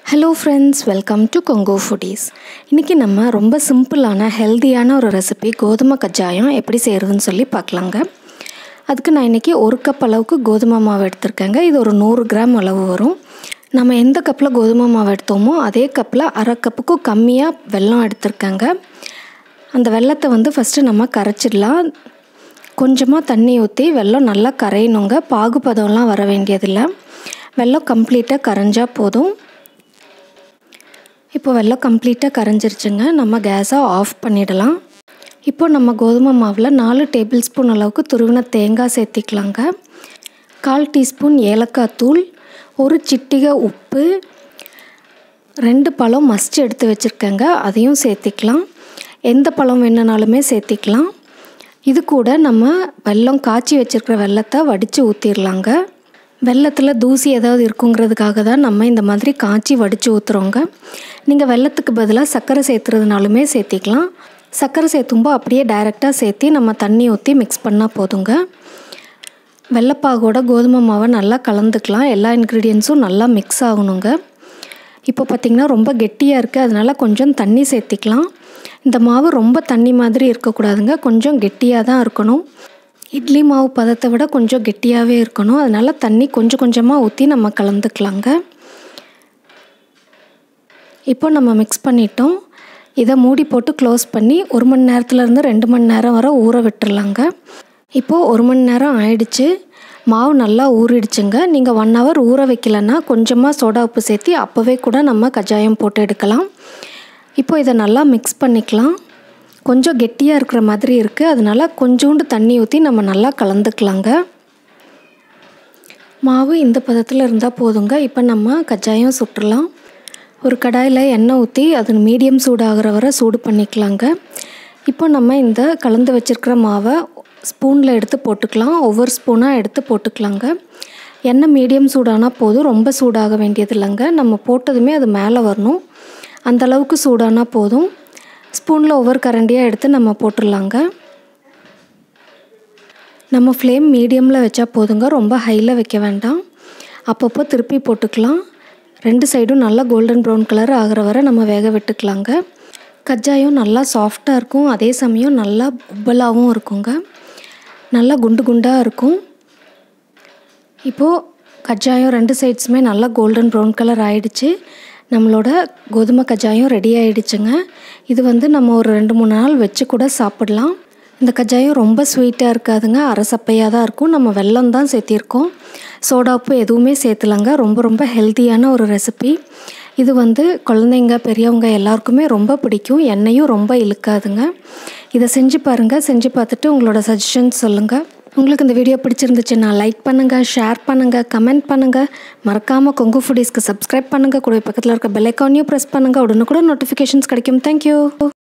hello friends welcome to Kongu foodies இன்றைக்கி நம்ம ரொம்ப சிம்பிளான ஹெல்த்தியான ஒரு ரெசிபி கோதுமை கஜாயம் எப்படி செய்கிறதுன்னு சொல்லி பார்க்கலாங்க அதுக்கு நான் இன்றைக்கி ஒரு கப் அளவுக்கு கோதுமை மாவு எடுத்திருக்கேங்க இது ஒரு நூறு கிராம் அளவு வரும் நம்ம எந்த கப்பில் கோதுமை மாவு எடுத்தோமோ அதே கப்பில் அரை கப்புக்கும் கம்மியாக வெல்லம் எடுத்திருக்கேங்க அந்த வெல்லத்தை வந்து ஃபஸ்ட்டு நம்ம கரைச்சிடலாம் கொஞ்சமாக தண்ணி ஊற்றி வெல்லம் நல்லா கரையணுங்க பாகுபதம்லாம் வர வேண்டியதில்லை வெல்லம் கம்ப்ளீட்டாக கரைஞ்சால் போதும் இப்போ வெல்லம் கம்ப்ளீட்டாக கரைஞ்சிருச்சுங்க நம்ம கேஸை ஆஃப் பண்ணிடலாம் இப்போ நம்ம கோதுமை மாவில் நாலு டேபிள் ஸ்பூன் அளவுக்கு துருவின தேங்காய் சேர்த்திக்கலாங்க கால் டீஸ்பூன் ஏலக்காய் தூள் ஒரு சிட்டிகை உப்பு ரெண்டு பழம் மஸ்ட் எடுத்து வச்சுருக்கேங்க அதையும் சேர்த்திக்கலாம் எந்த பழம் வேணுனாலுமே சேர்த்திக்கலாம் இது கூட நம்ம வெல்லம் காய்ச்சி வச்சுருக்கிற வெள்ளத்தை வடித்து ஊற்றிடலாங்க வெள்ளத்தில் தூசி ஏதாவது இருக்குங்கிறதுக்காக தான் நம்ம இந்த மாதிரி காய்ச்சி வடித்து ஊற்றுறோங்க நீங்கள் வெள்ளத்துக்கு பதிலாக சர்க்கரை சேர்த்துறதுனாலுமே சேர்த்திக்கலாம் சர்க்கரை சேர்த்தும்போது அப்படியே டைரெக்டாக சேர்த்து நம்ம தண்ணி ஊற்றி மிக்ஸ் பண்ணால் போதுங்க வெள்ளைப்பாகோட கோதுமை மாவை நல்லா கலந்துக்கலாம் எல்லா இன்க்ரீடியன்ஸும் நல்லா மிக்ஸ் ஆகணுங்க இப்போ பார்த்திங்கன்னா ரொம்ப கெட்டியாக இருக்குது அதனால் கொஞ்சம் தண்ணி சேர்த்திக்கலாம் இந்த மாவு ரொம்ப தண்ணி மாதிரி இருக்கக்கூடாதுங்க கொஞ்சம் கெட்டியாக தான் இருக்கணும் இட்லி மாவு பதத்தை விட கொஞ்சம் கெட்டியாகவே இருக்கணும் அதனால் தண்ணி கொஞ்சம் கொஞ்சமாக ஊற்றி நம்ம கலந்துக்கலாங்க இப்போ நம்ம மிக்ஸ் பண்ணிட்டோம் இதை மூடி போட்டு க்ளோஸ் பண்ணி ஒரு மணி நேரத்துலேருந்து ரெண்டு மணி நேரம் வரை ஊற விட்டுறலாங்க இப்போது ஒரு மணி நேரம் ஆயிடுச்சு மாவு நல்லா ஊறிடுச்சுங்க நீங்கள் ஒன் ஹவர் ஊற வைக்கலன்னா கொஞ்சமாக சோடா உப்பு சேர்த்து அப்போவே கூட நம்ம கஜாயம் போட்டு எடுக்கலாம் இப்போ இதை நல்லா மிக்ஸ் பண்ணிக்கலாம் கொஞ்சம் கெட்டியாக இருக்கிற மாதிரி இருக்குது அதனால் கொஞ்சோண்டு தண்ணி ஊற்றி நம்ம நல்லா கலந்துக்கலாங்க மாவு இந்த பதத்தில் இருந்தால் போதுங்க இப்போ நம்ம கஜாயம் சுட்டுடலாம் ஒரு கடாயில் எண்ணெய் ஊற்றி அது மீடியம் சூடாகிற வரை சூடு பண்ணிக்கலாங்க இப்போ நம்ம இந்த கலந்து வச்சுருக்கிற மாவை ஸ்பூனில் எடுத்து போட்டுக்கலாம் ஒவ்வொரு ஸ்பூனாக எடுத்து போட்டுக்கலாங்க எண்ணெய் மீடியம் சூடானால் போதும் ரொம்ப சூடாக வேண்டியது இல்லைங்க நம்ம போட்டதுமே அது மேலே வரணும் அந்த அளவுக்கு சூடானா போதும் ஸ்பூனில் ஒவ்வொரு கரண்டியாக எடுத்து நம்ம போட்டுடலாங்க நம்ம ஃப்ளேம் மீடியமில் வச்சா போதுங்க ரொம்ப ஹையில் வைக்க வேண்டாம் அப்பப்போ திருப்பி போட்டுக்கலாம் ரெண்டு சைடும் நல்லா கோல்டன் ப்ரௌன் கலர் ஆகிற வரை நம்ம வேக விட்டுக்கலாங்க கஜாயம் நல்லா சாஃப்டாக இருக்கும் அதே சமயம் நல்லா உப்பலாகவும் இருக்குங்க நல்லா குண்டு குண்டாக இருக்கும் இப்போது கஜாயம் ரெண்டு சைட்ஸுமே நல்லா கோல்டன் ப்ரௌன் கலர் ஆயிடுச்சு நம்மளோட கோதுமை கஜாயம் ரெடி ஆகிடுச்சுங்க இது வந்து நம்ம ஒரு ரெண்டு மூணு நாள் வச்சு கூட சாப்பிடலாம் இந்த கஜாயம் ரொம்ப ஸ்வீட்டாக இருக்காதுங்க அரசப்பையாக தான் இருக்கும் நம்ம வெல்லம் தான் சேர்த்திருக்கோம் சோடாப்பு எதுவுமே சேர்த்துலங்க ரொம்ப ரொம்ப ஹெல்த்தியான ஒரு ரெசிபி இது வந்து குழந்தைங்க பெரியவங்க எல்லாருக்குமே ரொம்ப பிடிக்கும் எண்ணெயும் ரொம்ப இழுக்காதுங்க இதை செஞ்சு பாருங்கள் செஞ்சு பார்த்துட்டு உங்களோட சஜஷன்ஸ் சொல்லுங்கள் உங்களுக்கு இந்த வீடியோ பிடிச்சிருந்துச்சுன்னா லைக் பண்ணுங்கள் ஷேர் பண்ணுங்கள் கமெண்ட் பண்ணுங்கள் மறக்காமல் கொங்கு ஃபுடீஸ்க்கு சப்ஸ்கிரைப் பண்ணுங்கள் கூட பக்கத்தில் இருக்க பெல் ஐக்கானையும் ப்ரெஸ் பண்ணுங்கள் உடனுக்குடன் நோட்டிஃபிகேஷன்ஸ் கிடைக்கும் தேங்க்யூ